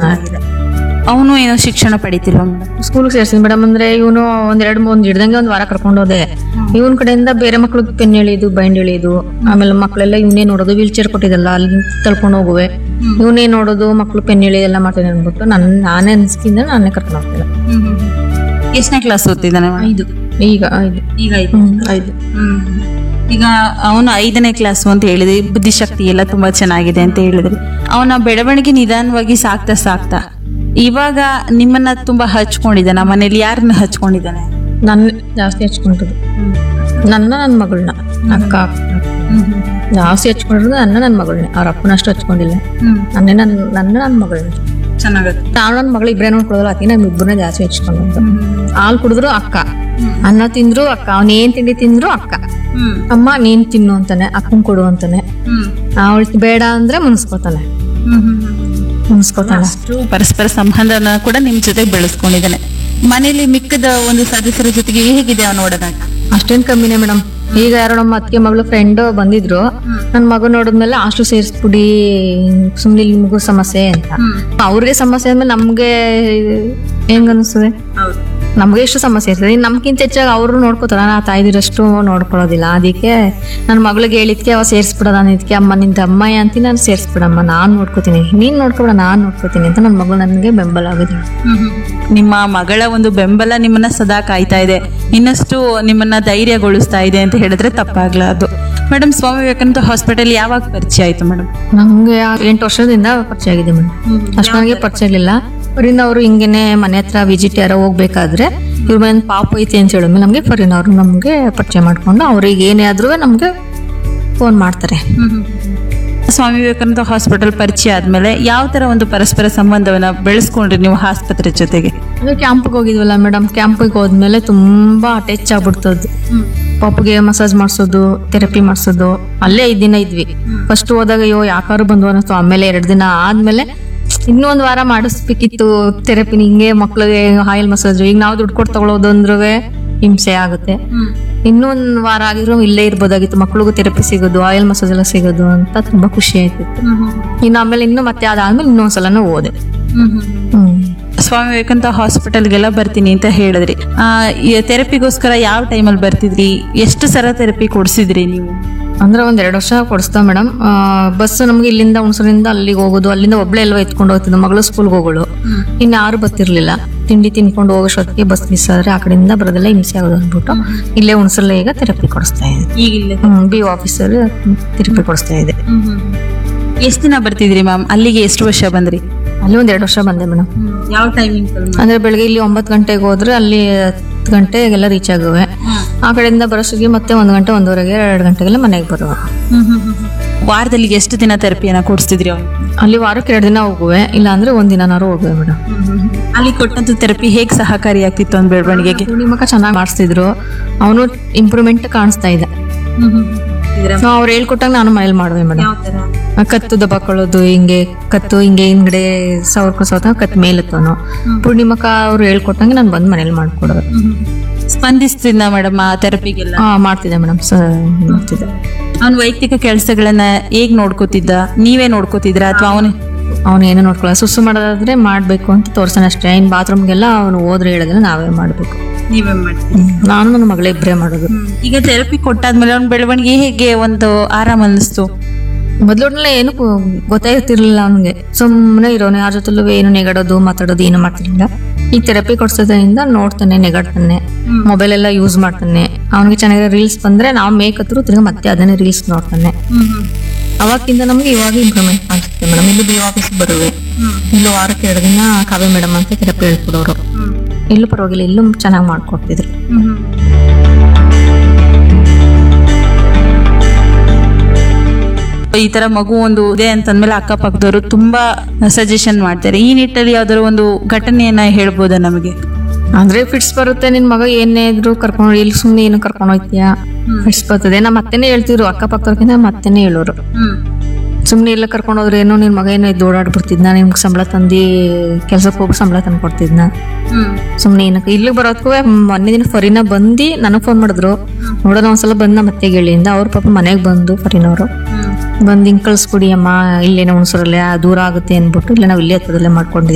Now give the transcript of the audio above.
ಚೆನ್ನಾಗಿದೆ ಅವನು ಏನೋ ಶಿಕ್ಷಣ ಪಡಿತಿಲ್ವಾ ಮೇಡಮ್ ಸ್ಕೂಲ್ಗೆ ಸೇರ್ಸಿದ್ ಮೇಡಮ್ ಅಂದ್ರೆ ಇವನು ಒಂದ್ ಎರಡ್ ಒಂದ್ ಹಿಡ್ದಂಗೆ ಒಂದ್ ವಾರ ಕರ್ಕೊಂಡು ಹೋದೆ ಇವನ್ ಕಡೆಯಿಂದ ಬೇರೆ ಮಕ್ಳಿಗೆ ಪೆನ್ ಎಳೆಯೋದು ಬೈಂಡ್ ಎಳೆಯೋದು ಆಮೇಲೆ ಮಕ್ಳೆಲ್ಲ ಇವನೇ ನೋಡೋದು ವೀಲ್ ಚೇರ್ ಕೊಟ್ಟಿದ್ದಲ್ಲ ಅಲ್ಲಿ ತಳ್ಕೊಂಡು ಹೋಗುವೆ ಇವನೇ ನೋಡೋದು ಮಕ್ಳು ಪೆನ್ ಎಳೆಯೋದೆಲ್ಲ ಮಾಡ್ತೇನೆ ಅನ್ಬಿಟ್ಟು ನನ್ ನಾನೇ ಅನ್ಸ್ಕಿಂದ ನಾನೇ ಕರ್ಕೊಂಡು ಹೋಗ್ತೇನೆ ಎಷ್ಟನೇ ಕ್ಲಾಸ್ ಓದ್ತಿದ್ದಾನೆ ಮೇಡಮ್ ಐದು ಈಗ ಐದು ಈಗ ಐದು ಹ್ಮ್ ಐದು ಈಗ ಅವನು ಐದನೇ ಕ್ಲಾಸ್ ಅಂತ ಹೇಳಿದ್ರಿ ಬುದ್ಧಿಶಕ್ತಿ ಎಲ್ಲ ತುಂಬಾ ಚೆನ್ನಾಗಿದೆ ಅಂತ ಹೇಳಿದ್ರಿ ಅವನ ಬೆಳವಣಿಗೆ ನಿಧಾನವಾಗಿ ಸಾಕ್ತಾ ಸಾಕ್ತಾ ಇವಾಗ ನಿಮ್ಮನ್ನ ತುಂಬಾ ಹಚ್ಕೊಂಡಿದ್ದಾನ ಮನೇಲಿ ಯಾರನ್ನ ಹಚ್ಕೊಂಡಿದ್ದಾನೆ ನನ್ನ ಜಾಸ್ತಿ ಹಚ್ಕೊಂಡಿದ್ದು ನನ್ನ ನನ್ನ ಮಗಳನ್ನ ಅಕ್ಕ ಜಾಸ್ತಿ ಹಚ್ಕೊಂಡಿರೋದು ನನ್ನ ನನ್ನ ಮಗಳನ್ನೇ ಅವ್ರ ಅಪ್ಪನ ಅಷ್ಟು ಹಚ್ಕೊಂಡಿಲ್ಲ ನನ್ನೇ ನನ್ನ ನನ್ನ ನನ್ನ ಮಗಳನ್ನ ಚೆನ್ನಾಗತ್ತೆ ನಾನು ನನ್ನ ಮಗಳು ಇಬ್ಬರೇ ನೋಡ್ಕೊಳ್ಳೋದು ಅತಿ ನಮ್ಮ ಇಬ್ಬರನ್ನ ಜಾಸ್ತಿ ಹಚ್ಕೊಂಡು ಹಾಲು ಕುಡಿದ್ರು ಅಕ್ಕ ಅನ್ನ ತಿಂದ್ರು ಅಕ್ಕ ಅವ್ನ ಏನ್ ತಿಂಡಿ ತಿಂದ್ರು ಅಕ್ಕ ಅಮ್ಮ ನೀನ್ ತಿನ್ನು ಅಂತಾನೆ ಅಕ್ಕನ್ ಕೊಡು ಅಂತಾನೆ ಅವಳು ಬೇಡ ಅಂದ್ರೆ ಮುನ್ಸ್ಕೋತಾನೆ ಮುನ್ಸ್ಕೋತಾನೆ ಅಷ್ಟು ಪರಸ್ಪರ ಸಂಬಂಧನ ಕೂಡ ನಿಮ್ ಜೊತೆ ಬೆಳೆಸ್ಕೊಂಡಿದ್ದಾನೆ ಮನೇಲಿ ಮಿಕ್ಕದ ಒಂದು ಸದಸ್ಯರ ಜೊತೆಗೆ ಹೇಗಿದೆ ಅವನು ನೋಡೋದಾಗ ಅಷ್ಟೇನ್ ಕಮ್ಮಿನೇ ಮೇಡಮ್ ಈಗ ಯಾರೋ ನಮ್ಮ ಅತ್ತಿಗೆ ಮಗಳು ಫ್ರೆಂಡ್ ಬಂದಿದ್ರು ನನ್ ಮಗ ನೋಡಿದ್ಮೇಲೆ ಅಷ್ಟು ಸೇರಿಸ್ಬಿಡಿ ಸುಮ್ನೆ ಇಲ್ಲಿ ಮಗು ಸಮಸ್ಯೆ ಅಂತ ಅವ್ರಿಗೆ ಸಮಸ್ಯೆ ಅಂದ್ಮೇಲೆ ನಮ್ಗೆ ಹೆಂಗ್ ಅನಿಸ್ತದೆ ಹೌದು ನಮ್ಗೆ ಎಷ್ಟು ಸಮಸ್ಯೆ ಇರ್ತದೆ ಇನ್ನು ನಮ್ಗಿಂತ ಹೆಚ್ಚಾಗಿ ಅವರು ನೋಡ್ಕೋತಾರ ನಾ ತಾಯ್ದಿರಷ್ಟು ನೋಡ್ಕೊಳ್ಳೋದಿಲ್ಲ ಅದಕ್ಕೆ ನನ್ನ ಮಗಳಿಗೆ ಹೇಳಿದ್ಕೆ ಅವ ಸೇರಿಸ್ಬಿಡೋದ ಅಂದಿದ್ಕೆ ಅಮ್ಮ ನಿಂದ ಅಮ್ಮಯ್ಯ ಅಂತೀನಿ ನಾನು ಸೇರಿಸ್ಬಿಡಮ್ಮ ನಾನು ನೋಡ್ಕೋತೀನಿ ನೀನ್ ನೋಡ್ಕೊಬೇಡ ನಾನು ನೋಡ್ಕೋತೀನಿ ಅಂತ ನನ್ನ ಮಗಳು ನನಗೆ ಬೆಂಬಲ ಆಗಿದೆ ನಿಮ್ಮ ಮಗಳ ಒಂದು ಬೆಂಬಲ ನಿಮ್ಮನ್ನ ಸದಾ ಕಾಯ್ತಾ ಇದೆ ಇನ್ನಷ್ಟು ನಿಮ್ಮನ್ನ ಧೈರ್ಯಗೊಳಿಸ್ತಾ ಇದೆ ಅಂತ ಹೇಳಿದ್ರೆ ತಪ್ಪಾಗ್ಲಾರ್ದು ಮೇಡಮ್ ಸ್ವಾಮಿ ವಿವೇಕಾನಂದ ಹಾಸ್ಪಿಟಲ್ ಯಾವಾಗ ಪರಿಚಯ ಆಯ್ತು ಮೇಡಮ್ ನಮ್ಗೆ ಆ ಎಂಟು ವರ್ಷದಿಂದ ಪರಿಚಯ ಆಗಿದೆ ಮೇಡಮ್ ಅಷ್ಟು ನನಗೆ ಪರಿಚಯ ಇರಲಿಲ್ಲ ಅವರಿಂದ ಅವರು ಹಿಂಗೇನೆ ಮನೆ ಹತ್ರ ವಿಸಿಟ್ ಯಾರೋ ಹೋಗ್ಬೇಕಾದ್ರೆ ಇವ್ರ ಮನೆ ಪಾಪ ಐತಿ ಅಂತ ಹೇಳಿದ್ಮೇಲೆ ನಮಗೆ ಫರಿನ್ ಅವರು ನಮಗೆ ಪರಿಚಯ ಮಾಡ್ಕೊಂಡು ಅವ್ರಿಗೆ ಏನೇ ಆದ್ರೂ ನಮಗೆ ಫೋನ್ ಮಾಡ್ತಾರೆ ಸ್ವಾಮಿ ವಿವೇಕಾನಂದ ಹಾಸ್ಪಿಟಲ್ ಪರಿಚಯ ಆದ್ಮೇಲೆ ಯಾವ ತರ ಒಂದು ಪರಸ್ಪರ ಸಂಬಂಧವನ್ನ ಬೆಳೆಸ್ಕೊಂಡ್ರಿ ನೀವು ಆಸ್ಪತ್ರೆ ಜೊತೆಗೆ ಅದು ಕ್ಯಾಂಪಿಗೆ ಹೋಗಿದ್ವಲ್ಲ ಮೇಡಮ್ ಕ್ಯಾಂಪಿಗೆ ಹೋದ್ಮೇಲೆ ತುಂಬಾ ಅಟ್ಯಾಚ್ ಆಗ್ಬಿಡ್ತದ್ದು ಪಾಪಗೆ ಮಸಾಜ್ ಮಾಡಿಸೋದು ಥೆರಪಿ ಮಾಡಿಸೋದು ಅಲ್ಲೇ ಐದ್ ದಿನ ಇದ್ವಿ ಫಸ್ಟ್ ಹೋದಾಗ ಅಯ್ಯೋ ಯಾಕಾರು ಬಂದ್ವು ಅನ್ನಿಸ್ತು ಆಮೇಲೆ ಎರಡು ದಿನ ಆದ್ಮೇಲೆ ಇನ್ನೂ ಒಂದ್ ವಾರ ಮಾಡಿಸ್ಬೇಕಿತ್ತು ಥೆರಪಿ ಹಿಂಗೆ ಮಕ್ಳಿಗೆ ಆಯಿಲ್ ಮಸಾಜ್ ಈಗ ನಾವು ದುಡ್ಡು ಕೊಟ್ಟು ತಗೊಳ್ಳೋದು ಅಂದ್ರೂ ಹಿಂಸೆ ಆಗುತ್ತೆ ಇನ್ನೊಂದ್ ವಾರ ಆಗಿರೋ ಇಲ್ಲೇ ಇರ್ಬೋದಾಗಿತ್ತು ಮಕ್ಳಿಗೂ ಥೆರಪಿ ಸಿಗೋದು ಆಯಿಲ್ ಮಸಾಜ್ ಎಲ್ಲ ಸಿಗೋದು ಅಂತ ತುಂಬಾ ಖುಷಿ ಆಯ್ತಿತ್ತು ಇನ್ನು ಆಮೇಲೆ ಇನ್ನು ಮತ್ತೆ ಅದಾದ್ಮೇಲೆ ಇನ್ನೊಂದ್ಸಲನೂ ಹೋದೆ ಹ್ಮ್ ಸ್ವಾಮಿ ವಿವೇಕಾನಂದ ಹಾಸ್ಪಿಟಲ್ಗೆಲ್ಲ ಬರ್ತೀನಿ ಅಂತ ಹೇಳಿದ್ರಿ ಆ ಥೆರಪಿಗೋಸ್ಕರ ಯಾವ ಟೈಮಲ್ಲಿ ಬರ್ತಿದ್ರಿ ಎಷ್ಟು ಸಲ ಥೆರಪಿ ಕೊಡಿಸಿದ್ರಿ ನೀವು ಅಂದ್ರೆ ಒಂದ್ ಎರಡು ವರ್ಷ ಕೊಡಿಸ್ತಾ ಮೇಡಮ್ ಬಸ್ ನಮ್ಗೆ ಇಲ್ಲಿಂದ ಹುಣಸೂರಿಂದ ಅಲ್ಲಿಗೆ ಹೋಗೋದು ಅಲ್ಲಿಂದ ಒಬ್ಳೆ ಎಲ್ಲ ಎತ್ಕೊಂಡು ಹೋಗ್ತಿದ್ದು ಮಗಳು ಸ್ಕೂಲ್ಗೆ ಹೋಗೋಳು ಇನ್ನು ಯಾರು ಬರ್ತಿರ್ಲಿಲ್ಲ ತಿಂಡಿ ತಿನ್ಕೊಂಡು ಹೋಗೋಷ್ಟೊತ್ತಿಗೆ ಬಸ್ ಮಿಸ್ ಆದ್ರೆ ಆ ಕಡೆಯಿಂದ ಬರೋದೆಲ್ಲ ಹಿಂಸೆ ಆಗೋದು ಅಂದ್ಬಿಟ್ಟು ಇಲ್ಲೇ ಹುಣಸಲ್ಲೇ ಈಗ ಥೆರಪಿ ಕೊಡಿಸ್ತಾ ಇದೆ ಈಗಿಲ್ಲ ಬಿ ಆಫೀಸರ್ ಥೆರಪಿ ಕೊಡಿಸ್ತಾ ಇದೆ ಎಷ್ಟು ದಿನ ಬರ್ತಿದ್ರಿ ಮ್ಯಾಮ್ ಅಲ್ಲಿಗೆ ಎಷ್ಟು ವರ್ಷ ಬಂದ್ರಿ ಅಲ್ಲಿ ಒಂದ್ ಎರಡು ವರ್ಷ ಬಂದೆ ಮೇಡಮ್ ಯಾವ ಟೈಮಿಂಗ್ ಅಂದ್ರೆ ಬೆಳಗ್ಗೆ ಇಲ್ಲಿ ಒಂಬತ್ತು ಗಂಟೆಗೆ ಹೋದ್ರೆ ಅಲ್ಲಿ ಹತ್ತು ಗಂಟೆಗೆಲ್ಲ ರೀಚ್ ಆಗುವೆ ಆ ಕಡೆಯಿಂದ ಬರೋಷ್ಟಿಗೆ ಮತ್ತೆ ಒಂದ್ ಗಂಟೆ ಒಂದೂವರೆಗೆ ಎರಡು ಗಂಟೆಗೆಲ್ಲ ಮನೆಗೆ ಬರುವ ವಾರದಲ್ಲಿ ಎಷ್ಟು ದಿನ ಥೆರಪಿಯನ್ನ ಕೊಡಿಸ್ತಿದ್ರಿ ಅವ್ನು ಅಲ್ಲಿ ವಾರಕ್ಕೆ ಎರಡು ದಿನ ಹೋಗುವೆ ಇಲ್ಲ ಅಂದ್ರೆ ಒಂದ್ ದಿನಾರು ಹೋಗುವೆ ಮೇಡಮ್ ಅಲ್ಲಿ ಕೊಟ್ಟಂತ ಥೆರಪಿ ಹೇಗೆ ಸಹಕಾರಿಯಾಗ್ತಿತ್ತು ಒಂದು ಬೆಳವಣಿಗೆಗೆ ಪೂರ್ಣಿಮಕ ಚೆನ್ನಾಗಿ ಮಾಡಿಸ್ತಿದ್ರು ಅವನು ಇಂಪ್ರೂವ್ಮೆಂಟ್ ಕಾಣಿಸ್ತಾ ಇದೆ ನಾವು ಅವ್ರು ಹೇಳ್ಕೊಟ್ಟಂಗ ನಾನು ಮನೇಲಿ ಮಾಡುವೆ ಮೇಡಮ್ ಕತ್ತು ದಬಾಕೊಳ್ಳೋದು ಹಿಂಗೆ ಕತ್ತು ಹಿಂಗೆ ಹಿಂದ್ಗಡೆ ಸಾವಿರ ಸೌತ ಕತ್ ಮೇಲೆತ್ತವನು ಪೂರ್ಣಿಮಕ ಅವ್ರು ಹೇಳ್ಕೊಟ್ಟಂಗೆ ನಾನು ಬಂದು ಮನೇಲಿ ಮಾಡ್ಕೊಡೋದು ಸ್ಪಂದಿಸ್ತಿದ್ದ ಮೇಡಮ್ ಆ ಥೆರಪಿಗೆಲ್ಲ ಹಾ ಮಾಡ್ತಿದ್ದೆ ಮೇಡಮ್ ಮಾಡ್ತಿದ್ದೆ ಅವನ ವೈಯಕ್ತಿಕ ಕೆಲಸಗಳನ್ನ ಹೇಗ್ ನೋಡ್ಕೋತಿದ್ದ ನೀವೇ ನೋಡ್ಕೋತಿದ್ರ ಅಥವಾ ಅವನು ಅವನು ಏನೋ ನೋಡ್ಕೊಳ್ಳೋ ಸುಸ್ಸು ಮಾಡೋದಾದ್ರೆ ಮಾಡ್ಬೇಕು ಅಂತ ತೋರ್ಸೋಣ ಅಷ್ಟೇ ಇನ್ ಬಾತ್ರೂಮ್ಗೆಲ್ಲ ಅವನು ಹೋದ್ರೆ ಹೇಳೋದಿಲ್ಲ ನಾವೇ ಮಾಡ್ಬೇಕು ನೀವೇ ಮಾಡಿ ನಾನು ನನ್ನ ಮಗಳೇ ಇಬ್ಬರೇ ಮಾಡೋದು ಈಗ ಥೆರಪಿ ಕೊಟ್ಟಾದ್ಮೇಲೆ ಅವ್ನ ಬೆಳವಣಿಗೆ ಹೇಗೆ ಒಂದು ಆರಾಮ ಅನ್ನಿಸ್ತು ಮೊದ್ಲೊಡ್ನೆಲ್ಲ ಏನು ಗೊತ್ತಾಗ್ತಿರ್ಲಿಲ್ಲ ಅವನಿಗೆ ಸುಮ್ಮನೆ ಇರೋನು ಯಾರ ಜೊತೆಲೂ ಏನು ನೆಗಾಡೋದು ಮಾತಾಡೋದು ಏನು ಮಾಡ್ತಿರ್ಲಿಲ್ಲ ಈ ಥೆರಪಿ ಕೊಡ್ಸೋದ್ರಿಂದ ನೋಡ್ತಾನೆ ನೆಗಾಡ್ತಾನೆ ಮೊಬೈಲ್ ಎಲ್ಲ ಯೂಸ್ ಮಾಡ್ತಾನೆ ಅವನಿಗೆ ಚೆನ್ನಾಗಿರೋ ರೀಲ್ಸ್ ಬಂದ್ರೆ ನಾವು ಮೇಕ್ ಹತ್ರ ತಿರ್ಗಿ ಮತ್ತೆ ಅದನ್ನೇ ರೀಲ್ಸ್ ನೋಡ್ತಾನೆ ಅವಾಗಿಂದ ನಮ್ಗೆ ಇವಾಗ ಇಂಪ್ರೂವ್ಮೆಂಟ್ ಕಾಣಿಸುತ್ತೆ ಮೇಡಮ್ ಇಲ್ಲಿ ಬಿ ಆಫೀಸ್ ಬರುವೆ ಇಲ್ಲೂ ವಾರಕ್ಕೆ ಎರಡು ದಿನ ಕಾವ್ಯ ಮೇಡಮ್ ಅಂತ ಥೆರಪಿ ಹೇಳ್ಕೊಡೋರು ಇಲ್ಲೂ ಪರವಾಗಿಲ್ಲ ಇಲ್ಲೂ ಚೆನ್ನಾಗಿ ಮಾಡ್ಕೊಡ್ತಿದ್ರು ಈ ತರ ಮಗು ಒಂದು ಇದೆ ಅಂತಂದ್ಮೇಲೆ ಅಕ್ಕಪಕ್ಕದವರು ತುಂಬಾ ಸಜೆಷನ್ ಮಾಡ್ತಾರೆ ಈ ನಿಟ್ಟಲ್ಲಿ ಯಾವ್ದಾದ್ರು ಒಂದು ಘಟನೆಯನ್ನ ಹೇಳ್ಬೋದಾ ನಮಗೆ ಅಂದ್ರೆ ಫಿಟ್ಸ್ ಬರುತ್ತೆ ನಿನ್ ಮಗ ಏನೇ ಇದ್ರು ಕರ್ಕೊಂಡು ಇಲ್ಲಿ ಸುಮ್ನೆ ಏನು ಕರ್ಕೊಂಡು ಹೋಗ್ತೀಯಾ ಫಿಟ್ಸ್ ಬರ್ತದೆ ನಮ್ಮ ಅತ್ತೆನೇ ಹೇಳ್ತಿದ್ರು ಅಕ್ಕಪಕ್ಕದವ್ರಿಗಿಂತ ಮತ್ತೆನೇ ಹೇಳೋರು ಸುಮ್ನೆ ಎಲ್ಲ ಕರ್ಕೊಂಡು ಹೋದ್ರೆ ಏನೋ ನಿನ್ ಮಗ ಏನೋ ಇದ್ದು ಓಡಾಡ್ಬಿಡ್ತಿದ್ನ ನಿಮ್ಗೆ ಸಂಬಳ ತಂದು ಕೆಲ್ಸಕ್ಕೆ ಹೋಗಿ ಸಂಬಳ ತಂದು ಕೊಡ್ತಿದ್ನ ಸುಮ್ನೆ ಏನಕ್ಕೆ ಇಲ್ಲಿಗೆ ಬರೋದಕ್ಕೂ ಮೊನ್ನೆ ದಿನ ಫರಿನ ಬಂದು ನನಗೆ ಫೋನ್ ಮಾಡಿದ್ರು ನೋಡೋಣ ಒಂದ್ಸಲ ಬಂದ ನಮ್ಮ ಅತ್ತೆಗೆ ಹೇಳಿಂದ ಅವ್ರ ಪಾಪ ಮನೆಗೆ ಬಂದು ಫರಿನವರು ಬಂದು ಹಿಂಗೆ ಕಳ್ಸ್ಕೊಡಿ ಅಮ್ಮ ಇಲ್ಲೇನೋ ಹುಣಸೂರಲ್ಲೇ ದೂರ ಆಗುತ್ತೆ ಅಂದ್ಬಿಟ್ಟು ಇಲ್ಲ ನಾವು ಇಲ್ಲೇ ಹತ್ರದಲ್ಲೇ ಮಾಡ್ಕೊಂಡಿದ್ದೀವಿ